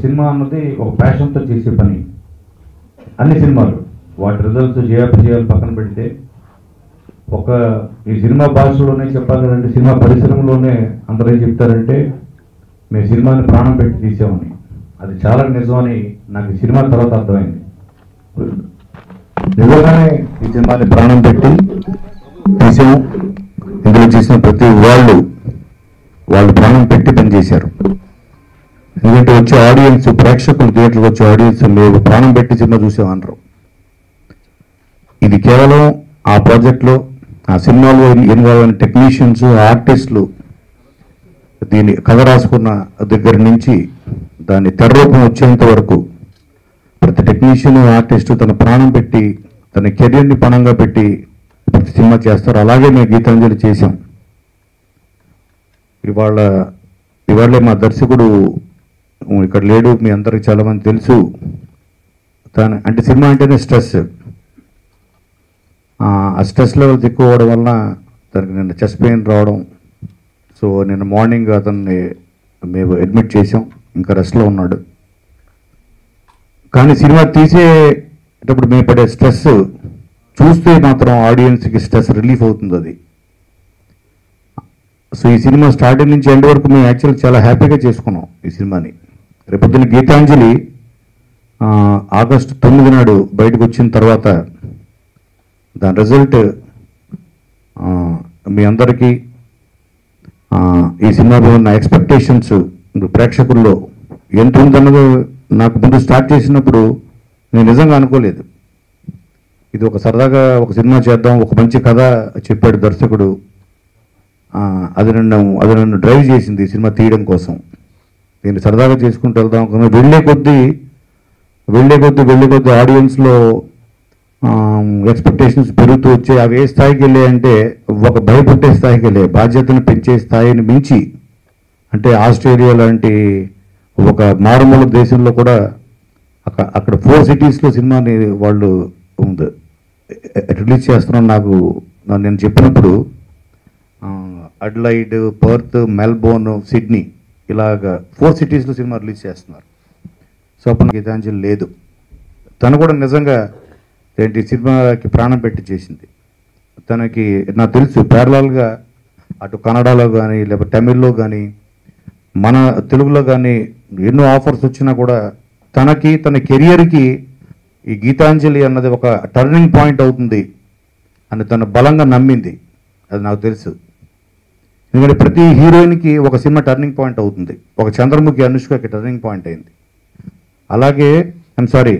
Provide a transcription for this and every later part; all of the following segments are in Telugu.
సినిమా అన్నది ఒక ప్యాషన్తో చేసే పని అన్ని సినిమాలు వాటి రిజల్ట్స్ జయాపజయాలు పక్కన పెడితే ఒక ఈ సినిమా భాషలోనే చెప్పాలంటే సినిమా పరిశ్రమలోనే అందరూ ఏం చెప్తారంటే మేము సినిమాని ప్రాణం పెట్టి తీసామని అది చాలా నిజమని నాకు ఈ సినిమా తర్వాత అర్థమైంది నిజంగానే ఈ సినిమాని ప్రాణం పెట్టి తీసాము ఇందులో చేసిన ప్రతి వాళ్ళు వాళ్ళు ప్రాణం పెట్టి పనిచేశారు ఎందుకంటే వచ్చే ఆడియన్స్ ప్రేక్షకులు థియేటర్కి వచ్చే ఆడియన్స్ మేము ప్రాణం పెట్టి సినిమా చూసామన్నారు ఇది కేవలం ఆ ప్రాజెక్ట్లో ఆ సినిమాలో ఇన్వాల్వ్ అయిన టెక్నీషియన్స్ ఆర్టిస్టులు దీని కథ రాసుకున్న దగ్గర నుంచి దాని తెర రూపం వచ్చేంత వరకు ప్రతి టెక్నీషియన్ ఆర్టిస్టు తన ప్రాణం పెట్టి తన కెరీర్ని పణంగా పెట్టి ప్రతి సినిమా చేస్తారు అలాగే మేము గీతాంజలి చేశాం ఇవాళ ఇవాళే మా దర్శకుడు ఉమ్, ఇక్కడ లేడు మీ అందరికి చాలా మంది తెలుసు తను అంటే సినిమా అంటేనే స్ట్రెస్ ఆ స్ట్రెస్ లెవెల్స్ ఎక్కువ అవడం వలన తనకి నిన్న చెస్ట్ పెయిన్ రావడం సో నిన్న మార్నింగ్ అతన్ని మేము అడ్మిట్ చేసాం ఇంకా రెస్ట్లో ఉన్నాడు కానీ సినిమా తీసేటప్పుడు మేము పడే స్ట్రెస్ చూస్తే మాత్రం ఆడియన్స్కి స్ట్రెస్ రిలీఫ్ అవుతుంది అది సో ఈ సినిమా స్టార్టింగ్ నుంచి ఎండ్ వరకు మేము యాక్చువల్ చాలా హ్యాపీగా చేసుకున్నాం ఈ సినిమాని రేపొద్దున గీతాంజలి ఆ, ఆగస్టు తొమ్మిది నాడు బయటకు వచ్చిన తర్వాత దాని రిజల్ట్ ఆ, మీ అందరికీ ఆ, ఈ సినిమాలో ఉన్న ఎక్స్పెక్టేషన్స్ ప్రేక్షకుల్లో ఎంత ఉందన్నదో నాకు ముందు స్టార్ట్ చేసినప్పుడు నేను నిజంగా అనుకోలేదు ఇది ఒక సరదాగా ఒక సినిమా చేద్దాం ఒక మంచి కథ చెప్పాడు దర్శకుడు ఆ, అది నన్ను అది నన్ను డ్రైవ్ చేసింది ఈ సినిమా తీయడం కోసం నేను సరదాగా చేసుకుంటూ వెళ్దాం అనుకున్నా వెళ్ళే కొద్దీ వెళ్ళే కొద్దీ వెళ్ళే కొద్దీ ఆడియన్స్లో ఎక్స్పెక్టేషన్స్ పెరుగుతూ వచ్చాయి అవి ఏ స్థాయికి వెళ్ళాయంటే ఒక భయపెట్టే స్థాయికి వెళ్ళాయి బాధ్యతను పెంచే స్థాయిని మించి అంటే ఆస్ట్రేలియా లాంటి ఒక మారుమూల దేశంలో కూడా అక్కడ అక్కడ ఫోర్ సిటీస్లో సినిమాని వాళ్ళు ఉంది రిలీజ్ చేస్తున్నాం నాకు నా- నేను చెప్పినప్పుడు అడ్లైడ్ పర్త్ మెల్బోర్న్ సిడ్నీ ఇలాగ ఫోర్ సిటీస్లో సినిమా రిలీజ్ చేస్తున్నారు సో అప్పుడు నాకు గీతాంజలి లేదు తను కూడా నిజంగా ఏంటి సినిమాకి ప్రాణం పెట్టి చేసింది తనకి నాకు తెలుసు ప్యారలాల్గా అటు కన్నడలో కానీ లేకపోతే తమిళ్లో కానీ మన తెలుగులో కానీ ఎన్నో ఆఫర్స్ వచ్చినా కూడా తనకి తన కెరియర్కి ఈ గీతాంజలి అన్నది ఒక టర్నింగ్ పాయింట్ అవుతుంది అని తను బలంగా నమ్మింది అది నాకు తెలుసు ఎందుకంటే ప్రతి హీరోయిన్కి ఒక సినిమా టర్నింగ్ పాయింట్ అవుతుంది ఒక చంద్రముఖి అనుష్కకి టర్నింగ్ పాయింట్ అయింది అలాగే ఐమ్ సారీ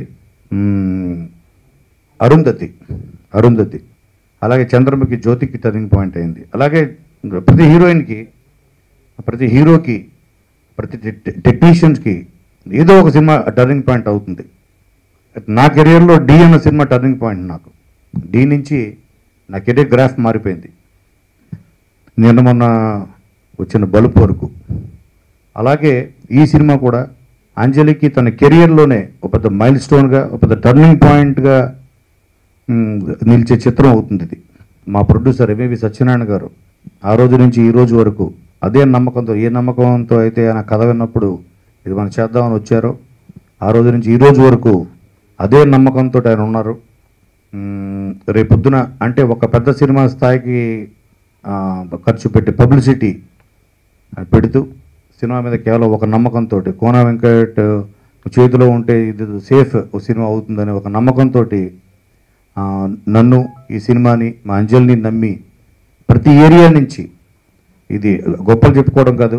అరుంధతి అరుంధతి అలాగే చంద్రముఖి జ్యోతికి టర్నింగ్ పాయింట్ అయింది అలాగే ప్రతి హీరోయిన్కి ప్రతి హీరోకి ప్రతి టెక్నీషియన్స్కి ఏదో ఒక సినిమా టర్నింగ్ పాయింట్ అవుతుంది నా కెరియర్లో డి అన్న సినిమా టర్నింగ్ పాయింట్ నాకు డి నుంచి నా కెరీర్ గ్రాఫ్ మారిపోయింది నిన్న మొన్న వచ్చిన బలుపు వరకు అలాగే ఈ సినిమా కూడా అంజలికి తన కెరియర్లోనే ఒక పెద్ద మైల్ స్టోన్గా ఒక పెద్ద టర్నింగ్ పాయింట్గా మ్, నిలిచే చిత్రం అవుతుంది ఇది మా ప్రొడ్యూసర్ ఎంఏవి సత్యనారాయణ గారు ఆ రోజు నుంచి ఈ రోజు వరకు అదే నమ్మకంతో ఏ నమ్మకంతో అయితే ఆయన కథ విన్నప్పుడు ఇది మనం చేద్దామని వచ్చారో ఆ రోజు నుంచి ఈ రోజు వరకు అదే నమ్మకంతో ఆయన ఉన్నారు మ్, రేపొద్దున అంటే ఒక పెద్ద సినిమా స్థాయికి ఆ, ఖర్చు పెట్టి పబ్లిసిటీ పెడుతూ సినిమా మీద కేవలం ఒక నమ్మకంతో కోన వెంకట్ చేతిలో ఉంటే ఇది సేఫ్ సినిమా అవుతుందనే ఒక నమ్మకంతో నన్ను ఈ సినిమాని మా అంజలిని నమ్మి ప్రతి ఏరియా నుంచి ఇది గొప్పలు చెప్పుకోవడం కాదు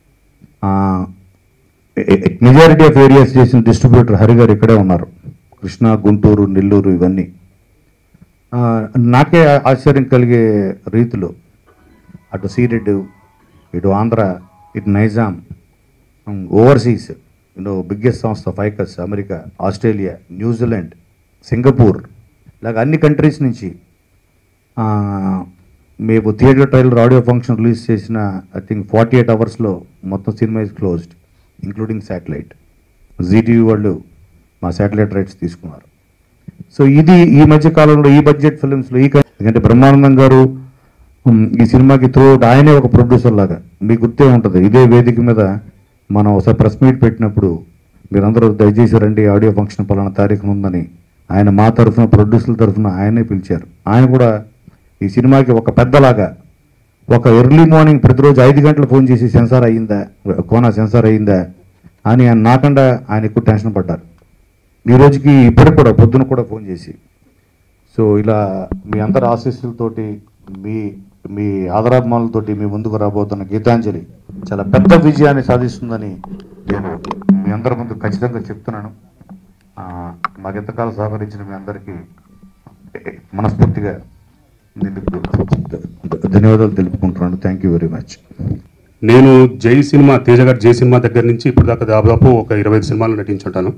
మెజారిటీ ఆఫ్ ఏరియాస్ చేసిన డిస్ట్రిబ్యూటర్ హరి గారు ఇక్కడే ఉన్నారు కృష్ణా గుంటూరు నెల్లూరు ఇవన్నీ ఆ, నాకే ఆశ్చర్యం కలిగే రీతిలో అటు సీడెడ్ ఇటు ఆంధ్ర ఇటు నైజాం ఓవర్సీస్ యూనో బిగ్గెస్ట్ సంస్థ Ficus America Australia New Zealand Singapore ఇలాగ అన్ని కంట్రీస్ నుంచి ఆ, మేము theatre trailer audio function release చేసిన ఐ థింక్ ఫార్టీ ఎయిట్ అవర్స్లో మొత్తం cinema is closed including satellite Zee TV వాళ్ళు మా శాటిలైట్ రైట్స్ తీసుకున్నారు సో ఇది ఈ మధ్య కాలంలో ఈ బడ్జెట్ ఫిలిమ్స్లో ఈ క- ఎందుకంటే బ్రహ్మానందం గారు ఉమ్, ఈ సినిమాకి త్రూ ఆయనే ఒక ప్రొడ్యూసర్ లాగా మీకు గుర్తే ఉంటుంది ఇదే వేదిక మీద మనం ఒకసారి ప్రెస్ మీట్ పెట్టినప్పుడు మీరందరూ దయచేసి రండి ఆడియో ఫంక్షన్ పలానా తారీఖున ఉందని ఆయన మా తరఫున ప్రొడ్యూసర్ల తరఫున ఆయనే పిలిచారు ఆయన కూడా ఈ సినిమాకి ఒక పెద్దలాగా ఒక ఎర్లీ మార్నింగ్ ప్రతిరోజు ఐదు గంటలు ఫోన్ చేసి సెన్సార్ అయ్యిందా కోనా సెన్సార్ అయ్యిందా అని ఆయన నాకుండా ఆయన ఎక్కువ టెన్షన్ పడ్డారు ఈ రోజుకి ఇప్పటికి కూడా పొద్దున కూడా ఫోన్ చేసి సో ఇలా మీ అందరి ఆశీస్సులతోటి మీ మీ ఆదరాభిమానులతోటి మీ ముందుకు రాబోతున్న గీతాంజలి చాలా పెద్ద విజయాన్ని సాధిస్తుందని నేను మీ అందరి ముందు ఖచ్చితంగా చెప్తున్నాను ఆ, మాకు ఎంతకాలం సహకరించిన మీ అందరికీ మనస్ఫూర్తిగా నేను ధన్యవాదాలు తెలుపుకుంటున్నాను థ్యాంక్ యూ వెరీ మచ్ నేను జై సినిమా తేజ గారి జై సినిమా దగ్గర నుంచి ఇప్పుడు దాకా దాదాపు ఒక ఇరవై ఐదు సినిమాలు నటించుంటాను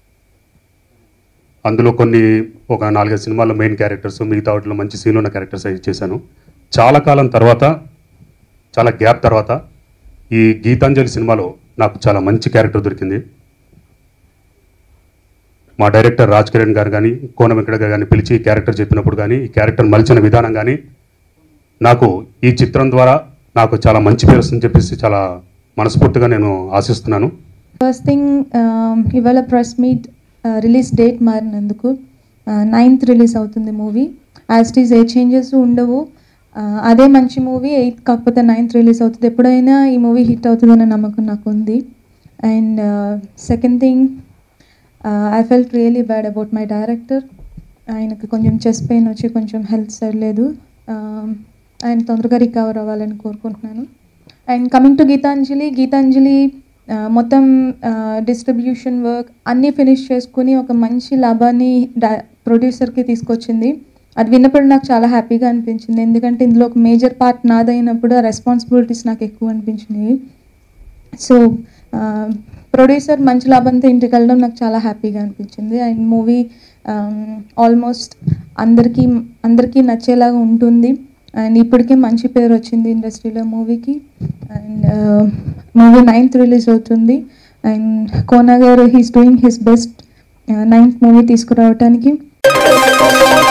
అందులో కొన్ని ఒక నాలుగైదు సినిమాల్లో మెయిన్ క్యారెక్టర్స్ మిగతా వాటిలో మంచి సీన్ ఉన్న క్యారెక్టర్స్ అవి చేశాను చాలా కాలం తర్వాత చాలా గ్యాప్ తర్వాత ఈ గీతాంజలి సినిమాలో నాకు చాలా మంచి క్యారెక్టర్ దొరికింది మా డైరెక్టర్ రాజ్ కిరణ్ గారు కానీ కోన వెంకట గారు కానీ పిలిచి ఈ క్యారెక్టర్ చెప్పినప్పుడు కానీ ఈ క్యారెక్టర్ మలిచిన విధానం కానీ నాకు ఈ చిత్రం ద్వారా నాకు చాలా మంచి పేరు వస్తుందని చెప్పేసి చాలా మనస్ఫూర్తిగా నేను ఆశిస్తున్నాను ఫస్ట్ థింగ్ ఇవాళ ప్రెస్ మీట్ రిలీజ్ డేట్ మారినందుకు నైన్త్ రిలీజ్ అవుతుంది movie as it is a changes ఉండవు Uh, అదే మంచి మూవీ ఎయిత్ కాకపోతే నైన్త్ రిలీజ్ అవుతుంది ఎప్పుడైనా ఈ మూవీ హిట్ అవుతుందనే నమ్మకం నాకు ఉంది and second thing I felt really bad about my director ఆయనకి కొంచెం చెస్ట్ పెయిన్ వచ్చి కొంచెం హెల్త్ సరిలేదు Um, ఆయన తొందరగా రికవర్ అవ్వాలని కోరుకుంటున్నాను and coming to Geethanjali Geethanjali ఆ, మొత్తం డిస్ట్రిబ్యూషన్ వర్క్ అన్నీ ఫినిష్ చేసుకుని ఒక మంచి లాభాన్ని ప్రొడ్యూసర్కి తీసుకొచ్చింది అది విన్నప్పుడు నాకు చాలా హ్యాపీగా అనిపించింది ఎందుకంటే ఇందులో ఒక మేజర్ పార్ట్ నాదైనప్పుడు ఆ రెస్పాన్సిబిలిటీస్ నాకు ఎక్కువ అనిపించినాయి సో ప్రొడ్యూసర్ మంచి లాభంతో ఇంటికి వెళ్ళడం నాకు చాలా హ్యాపీగా అనిపించింది అండ్ మూవీ ఆల్మోస్ట్ అందరికీ అందరికీ నచ్చేలాగా ఉంటుంది అండ్ ఇప్పటికే మంచి పేరు వచ్చింది ఇండస్ట్రీలో మూవీకి అండ్ మూవీ నైన్త్ రిలీజ్ అవుతుంది అండ్ కోనా గారు he's doing his best ninth movie తీసుకురావడానికి